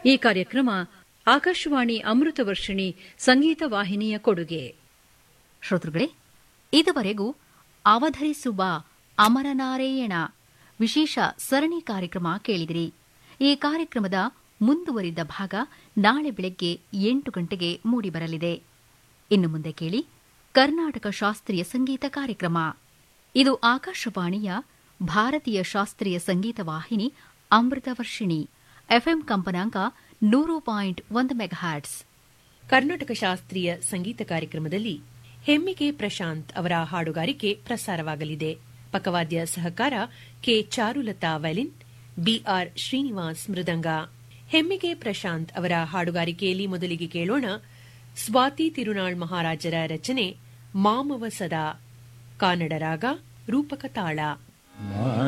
ಈ ಕಾರ್ಯಕ್ರಮ ಆಕಾಶವಾಣಿ ಅಮೃತ ವರ್ಷಿಣಿ ಸಂಗೀತ ವಾಹಿನಿಯ ಕೊಡುಗೆ ಶ್ರೋತೃಗಳೇ ಇದುವರೆಗೂ ಅವಧರಿಸುವ ಅಮರನಾರಾಯಣ ವಿಶೇಷ ಸರಣಿ ಕಾರ್ಯಕ್ರಮ ಕೇಳಿದಿರಿ ಈ ಕಾರ್ಯಕ್ರಮದ ಮುಂದುವರಿದ ಭಾಗ ನಾಳೆ ಬೆಳಗ್ಗೆ ಎಂಟು ಗಂಟೆಗೆ ಮೂಡಿಬರಲಿದೆ ಇನ್ನು ಮುಂದೆ ಕೇಳಿ ಕರ್ನಾಟಕ ಶಾಸ್ತ್ರೀಯ ಸಂಗೀತ ಕಾರ್ಯಕ್ರಮ ಇದು ಆಕಾಶವಾಣಿಯ ಭಾರತೀಯ ಶಾಸ್ತ್ರೀಯ ಸಂಗೀತ ವಾಹಿನಿ ಅಮೃತ ವರ್ಷಿಣಿ ಎಫ್ಎಂ ಕಂಪನಾಂಕ ನೂರು ಪಾಯಿಂಟ್ ಒಂದು ಮೆಗಾಹ್ಯಾಟ್ಸ್ ಕರ್ನಾಟಕ ಶಾಸ್ತ್ರೀಯ ಸಂಗೀತ ಕಾರ್ಯಕ್ರಮದಲ್ಲಿ ಹೆಮ್ಮಿಗೆ ಪ್ರಶಾಂತ್ ಅವರ ಹಾಡುಗಾರಿಕೆ ಪ್ರಸಾರವಾಗಲಿದೆ ಪಕವಾದ್ಯ ಸಹಕಾರ K Charulatha violin BR Srinivas ಮೃದಂಗ ಹೆಮ್ಮಿಗೆ ಪ್ರಶಾಂತ್ ಅವರ ಹಾಡುಗಾರಿಕೆಯಲ್ಲಿ ಮೊದಲಿಗೆ ಕೇಳೋಣ ಸ್ವಾತಿ ತಿರುನಾಳ್ ಮಹಾರಾಜರ ರಚನೆ ಮಾಮವ ಸದಾ ಕಾನಡ ರಾಗ ರೂಪಕ ತಾಳ